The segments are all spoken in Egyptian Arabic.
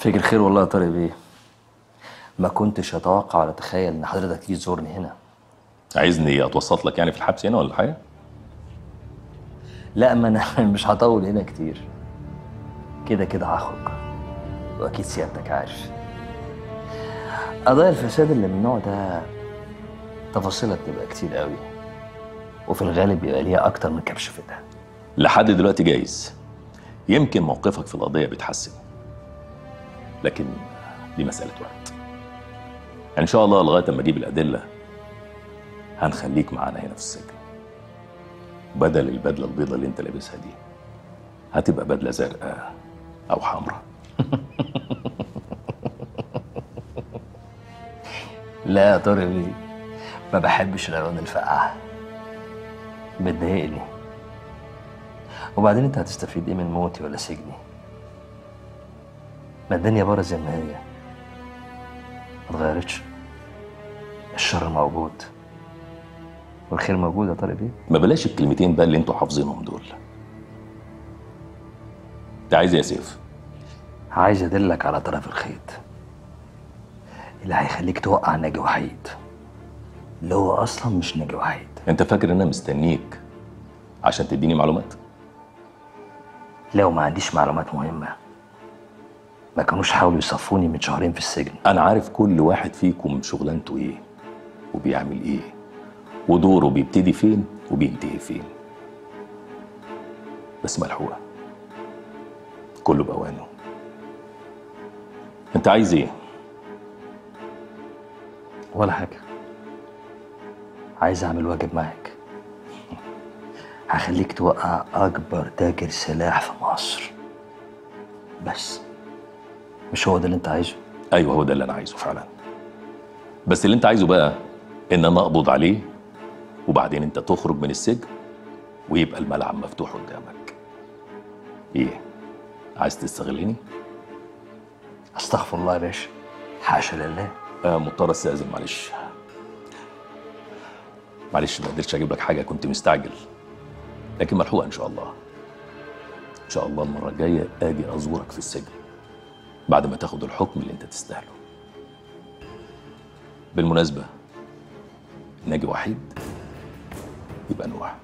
فكر خير والله يا طارق بيه ما كنتش اتوقع ولا اتخيل ان حضرتك تيجي تزورني هنا عايزني اتوسط لك يعني في الحبس هنا ولا حاجه لا ما انا مش هطول هنا كتير كده كده هخرج واكيد سيادتك عارف قضايا الفساد اللي من النوع ده تفاصيلها بتبقى كتير قوي وفي الغالب بيبقى ليها اكتر من كبش فدها لحد دلوقتي جايز يمكن موقفك في القضيه بيتحسن لكن دي مساله وقت ان شاء الله لغايه اما اجيب الادله هنخليك معانا هنا في السجن بدل البدله البيضاء اللي انت لابسها دي هتبقى بدله زرقاء او حمراء لا يا طارق بيه ما بحبش الالوان الفاقعه بتضايقني وبعدين انت هتستفيد ايه من موتي ولا سجني ما الدنيا بره زي ما هي ما اتغيرتش الشر موجود والخير موجود يا طارق بيه ما بلاش الكلمتين بقى اللي انتوا حافظينهم دول انت عايز إيه يا سيف عايز ادلك على طرف الخيط اللي هيخليك توقع ناجي وحيد اللي هو اصلا مش ناجي وحيد انت فاكر ان انا مستنيك عشان تديني معلومات لو ما عنديش معلومات مهمه ما كانوش حاولوا يصفوني من شهرين في السجن انا عارف كل واحد فيكم شغلانته ايه وبيعمل ايه ودوره بيبتدي فين وبينتهي فين بس ملحوقه كله باوانه انت عايز ايه ولا حاجه عايز اعمل واجب معاك هخليك توقع اكبر تاجر سلاح في مصر بس مش هو ده اللي انت عايزه ايوه هو ده اللي انا عايزه فعلا بس اللي انت عايزه بقى ان انا اقبض عليه وبعدين انت تخرج من السجن ويبقى الملعب مفتوح قدامك ايه عايز تستغلني استغفر الله يا باشا حاشا لله آه مضطر استاذن معلش معلش ما قدرتش اجيب لك حاجه كنت مستعجل لكن ملحوقه ان شاء الله ان شاء الله المره الجايه اجي ازورك في السجن بعد ما تاخد الحكم اللي انت تستاهله بالمناسبه ناجي وحيد يبقى نوح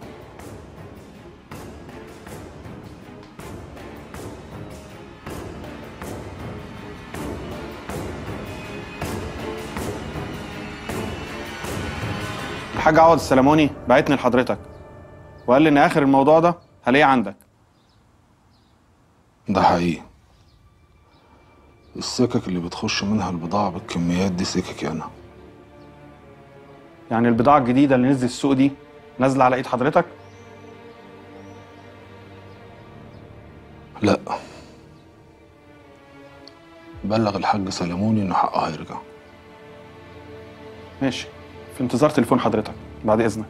الحاج عوض السلموني بعتني لحضرتك وقال لي ان اخر الموضوع ده هلاقيه عندك ده حقيقي السكك اللي بتخش منها البضاعة بالكميات دي سككي أنا يعني البضاعه الجديده اللي نزلت السوق دي نازله على ايد حضرتك لا بلغ الحاج سلموني إن حقه هيرجع ماشي في انتظار تليفون حضرتك بعد اذنك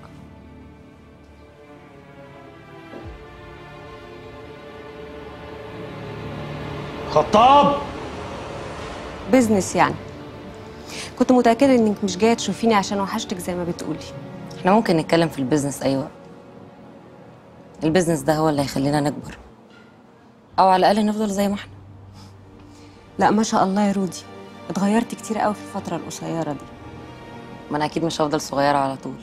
خطاب بيزنس يعني كنت متأكدة انك مش جاية تشوفيني عشان وحشتك زي ما بتقولي احنا ممكن نتكلم في البيزنس اي وقت البيزنس ده هو اللي هيخلينا نكبر او على الاقل نفضل زي ما احنا لا ما شاء الله يا رودي اتغيرتي كتير قوي في الفترة القصيرة دي ما انا اكيد مش هفضل صغيره على طول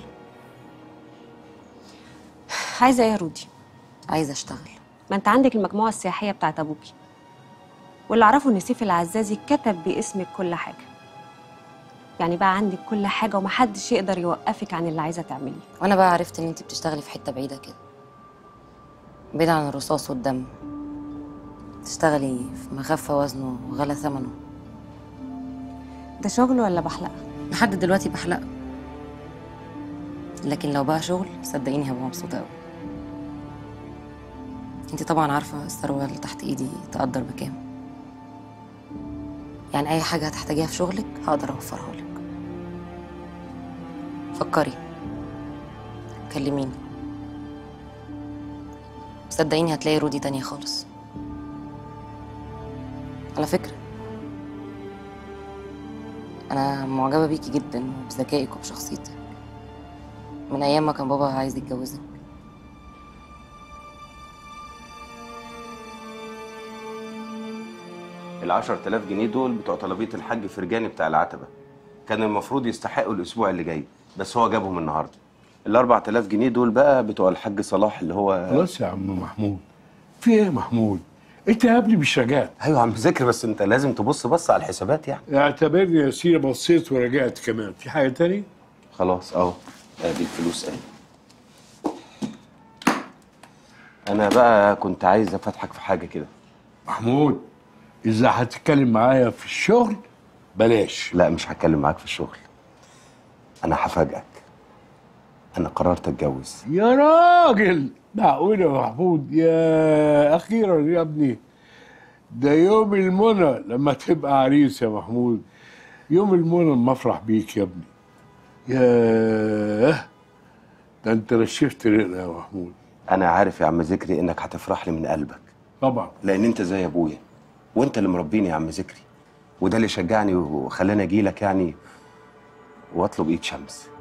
عايزة ايه يا رودي عايزه اشتغل ما انت عندك المجموعة السياحية بتاعت ابوكي واللي اعرفه ان سيف العزازي كتب باسمك كل حاجة يعني بقى عندك كل حاجة ومحدش يقدر يوقفك عن اللي عايزة تعمليه وانا بقى عرفت ان انت بتشتغلي في حته بعيده كده بعيد عن الرصاص والدم تشتغلي في مخفى وزنه وغلى ثمنه ده شغل ولا بحلقة لحد دلوقتي بحلق لكن لو بقى شغل صدقيني هبقى مبسوطه قوي انت طبعا عارفه الثروه اللي تحت ايدي تقدر بكام يعني اي حاجه هتحتاجيها في شغلك هقدر اوفرها لك فكري كلميني صدقيني هتلاقي رودي تانية خالص على فكرة أنا معجبة بيكي جدا وبذكائك وبشخصيتك من أيام ما كان بابا عايز يتجوزك ال 10000 جنيه دول بتوع طلبيه الحاج فرجاني بتاع العتبه كان المفروض يستحقوا الاسبوع اللي جاي بس هو جابهم النهارده ال 4000 جنيه دول بقى بتوع الحاج صلاح اللي هو خلاص يا عم محمود في ايه يا محمود انت يا ابني مش رجعت ايوه يا عم ذكر بس انت لازم تبص بص على الحسابات يعني اعتبرني يا سيدي بصيت ورجعت كمان في حاجه تاني خلاص اهو ادي الفلوس اهي انا بقى كنت عايز افتحك في حاجه كده محمود اذا هتتكلم معايا في الشغل بلاش لا مش هتكلم معاك في الشغل انا هفاجئك انا قررت اتجوز يا راجل معقول يا محمود يا اخيرا يا ابني ده يوم المنى لما تبقى عريس يا محمود يوم المنى لما افرح بيك يا ابني ياه ده انت رشفت رقنا يا محمود انا عارف يا عم ذكري انك هتفرح لي من قلبك طبعا لان انت زي ابويا وانت اللي مربيني يا عم ذكري وده اللي شجعني وخلاني اجي لك يعني واطلب ايد شمس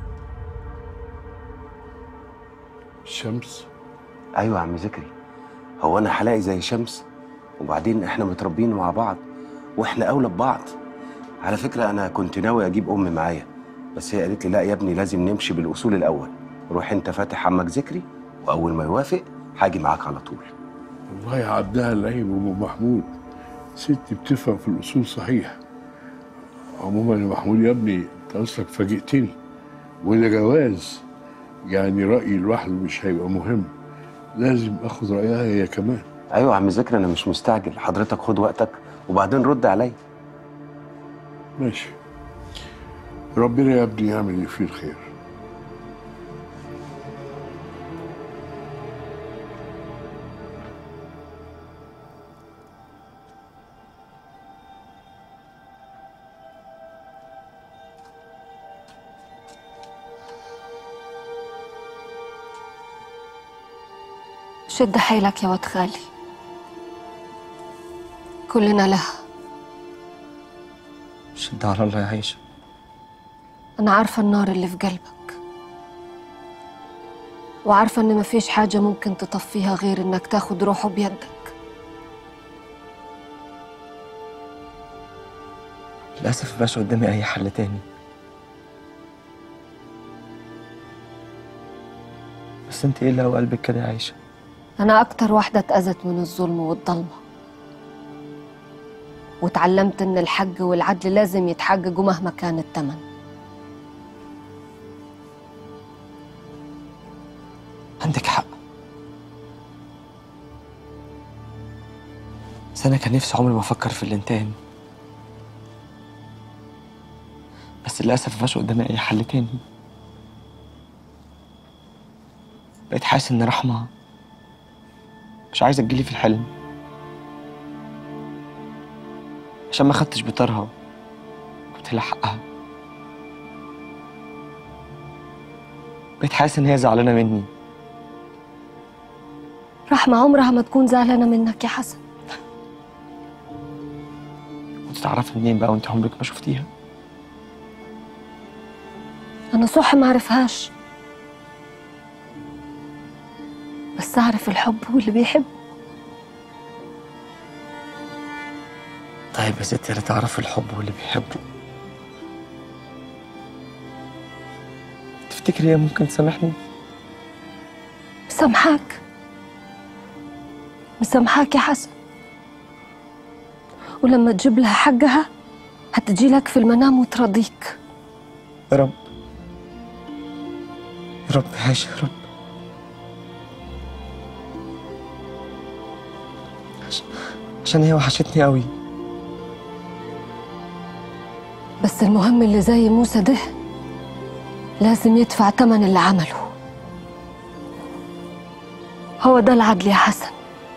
الشمس ايوه يا عم ذكري هو انا هلاقي زي شمس وبعدين احنا متربيين مع بعض واحنا اولى ببعض على فكره انا كنت ناوي اجيب امي معايا بس هي قالت لي لا يا ابني لازم نمشي بالاصول الاول روح انت فاتح عمك ذكري واول ما يوافق هاجي معاك على طول والله يا عبدها اللعيب ام محمود ست بتفهم في الاصول صحيح عموما يا محمود يا ابني انت اصلك فاجئتني وده جواز يعني رايي لوحده مش هيبقى مهم لازم اخد رايها هي كمان ايوه يا عم ذكري انا مش مستعجل حضرتك خد وقتك وبعدين رد عليا ماشي ربنا يا ابني يعمل اللي فيه الخير شد حيلك يا واد خالي كلنا لها شد على الله يا عيشة أنا عارفة النار اللي في قلبك وعارفة إن مفيش حاجة ممكن تطفيها غير إنك تاخد روحه بيدك للأسف مبقاش قدامي أي حل تاني بس انت ايه اللي هو قلبك كده يا عيشة أنا أكتر واحدة اتأذت من الظلم والضلمة واتعلمت إن الحج والعدل لازم يتحججوا مهما كان التمن عندك حق بس أنا كان نفسي عمري ما أفكر في الانتقام بس للأسف مبقاش قدامي أي حل تاني بقيت حاسس إن رحمة مش عايزة تجيلي في الحلم عشان ما خدتش بطارها قلت لها حقها بقيت حاسس إن هي زعلانة مني رحمة عمرها ما تكون زعلانة منك يا حسن كنت تعرفي منين بقى وانت عمرك ما شفتيها أنا صح ما أعرفهاش بس أعرف الحب واللي بيحب طيب يا ستي اللي تعرف الحب واللي بيحبه تفتكري هي ممكن تسامحني مسامحاك مسامحاك يا حسن ولما تجيب لها حقها هتجي لك في المنام وترضيك يا رب يا رب يا عايشة يا رب عش- عشان هي وحشتني قوي بس المهم اللي زي موسى ده لازم يدفع تمن اللي عمله هو ده العدل يا حسن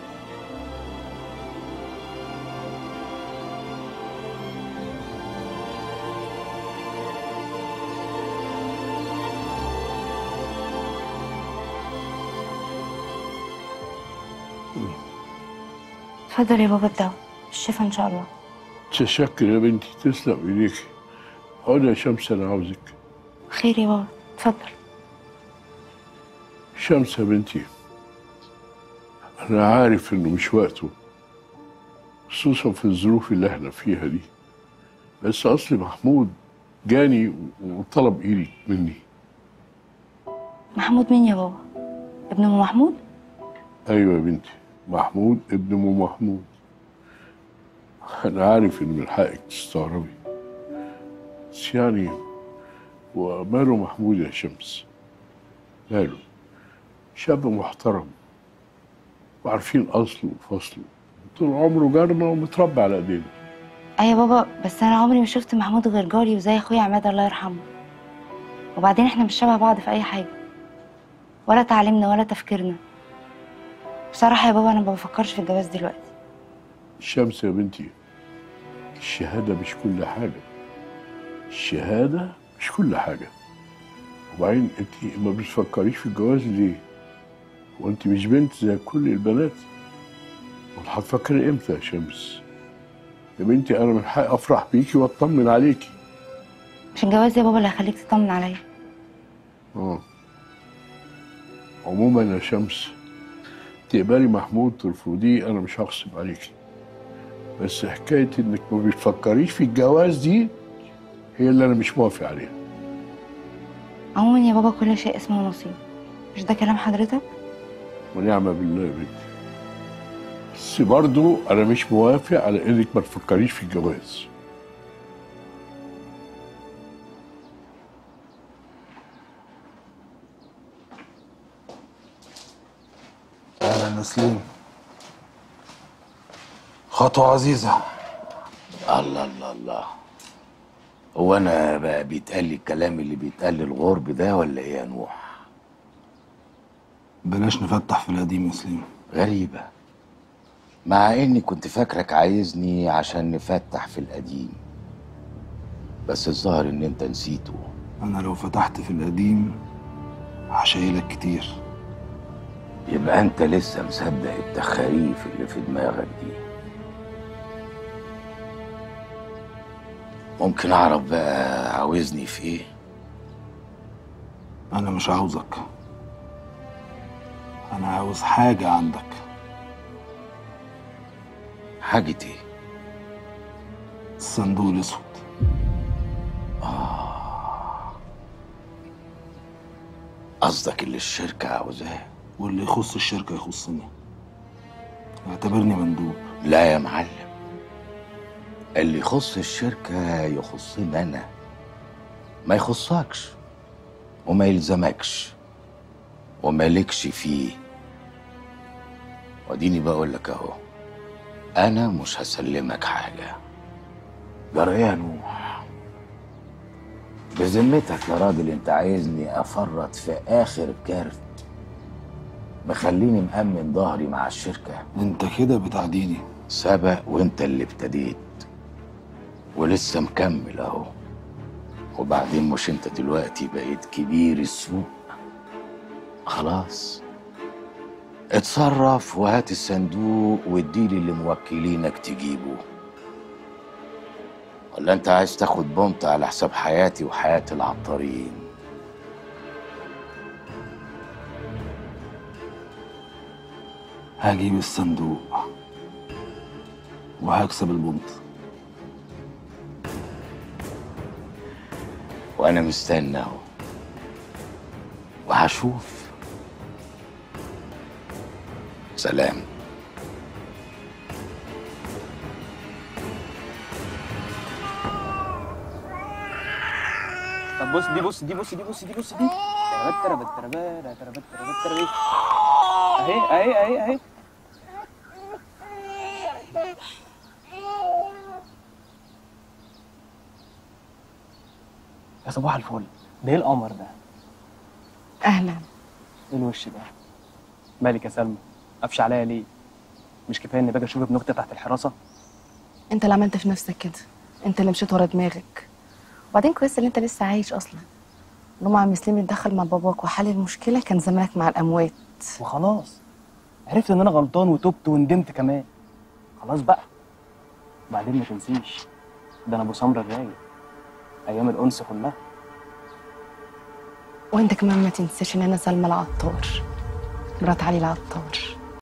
اتفضل يا بابا الدواء الشفا ان شاء الله تشكر يا بنتي تسلم ايديك اقعد يا شمس انا عاوزك خير يا بابا اتفضل شمس يا بنتي انا عارف انه مش وقته خصوصا في الظروف اللي احنا فيها دي بس اصل محمود جاني وطلب ايدي مني محمود مين يا بابا ابن ام محمود ايوه يا بنتي محمود ابن ام محمود انا عارف ان من حقك تستغربي بس يعني وماله محمود يا شمس ماله شاب محترم وعارفين اصله وفصله طول عمره جارنا ومتربى على ايدينا ايوه يا بابا بس انا عمري ما شفت محمود غير جاري وزي اخويا عماد الله يرحمه وبعدين احنا مش شبه بعض في اي حاجه ولا تعليمنا ولا تفكيرنا بصراحه يا بابا انا ما بفكرش في الجواز دلوقتي شمس يا بنتي الشهادة مش كل حاجة الشهادة مش كل حاجة وبعدين انت ما بتفكريش في الجواز ليه؟ وانت مش بنت زي كل البنات امال هتفكري امتى يا شمس؟ يا بنتي انا من حقي افرح بيكي واطمن عليكي مش الجواز يا بابا اللي هيخليك تطمن عليا اه عموما يا شمس تقبلي محمود ترفضيه انا مش هغصب عليكي بس حكايه انك ما بتفكريش في الجواز دي هي اللي انا مش موافق عليها عموما يا بابا كل شيء اسمه نصيب مش ده كلام حضرتك ونعم بالله يا بنتي بس برضو انا مش موافق على انك ما تفكريش في الجواز اهلا نسليم خطوة عزيزة الله الله الله هو انا بقى بيتقال لي الكلام اللي بيتقال للغرب ده ولا ايه يا نوح بلاش نفتح في القديم يا سليم غريبة مع اني كنت فاكرك عايزني عشان نفتح في القديم بس الظاهر ان انت نسيته انا لو فتحت في القديم هشيلك كتير يبقى انت لسه مصدق التخاريف اللي في دماغك دي ممكن اعرف بقى عاوزني في ايه انا مش عاوزك انا عاوز حاجة عندك حاجة ايه الصندوق الاسود قصدك اللي الشركة عاوزاه واللي يخص الشركة يخصني اعتبرني مندوب لا يا معلم اللي يخص الشركة يخصني أنا ما يخصكش وما يلزمكش ومالكش فيه واديني بقول لك اهو انا مش هسلمك حاجه جرى يا نوح بذمتك يا راجل انت عايزني افرط في اخر كارت مخليني مأمن ظهري مع الشركه انت كده بتعديني سبق وانت اللي ابتديت ولسه مكمل اهو وبعدين مش انت دلوقتي بقيت كبير السوق خلاص اتصرف وهات الصندوق واديلي اللي موكلينك تجيبه ولا انت عايز تاخد بنط على حساب حياتي وحياة العطارين هجيب الصندوق وهكسب البنط وانا مستنى اهو وهشوف سلام طب بص دي بص دي بص دي بص دي بص دي تربت تربت تربت تربت تربت تربت اهي اهي اهي اهي يا صباح الفل ده ايه القمر ده؟ اهلا ايه الوش ده؟ مالك يا سلمى؟ قفش عليا ليه؟ مش كفايه اني باجي اشوف ابن اختي تحت الحراسه؟ انت اللي عملت في نفسك كده انت اللي مشيت ورا دماغك وبعدين كويس ان انت لسه عايش اصلا لو عم مسلم اتدخل مع باباك وحل المشكله كان زمانك مع الاموات وخلاص عرفت ان انا غلطان وتوبت وندمت كمان خلاص بقى وبعدين ما تنسيش ده انا ابو سمره الرايق ايام الانس كلها وانت كمان ما تنساش ان انا سلمى العطار مرات علي العطار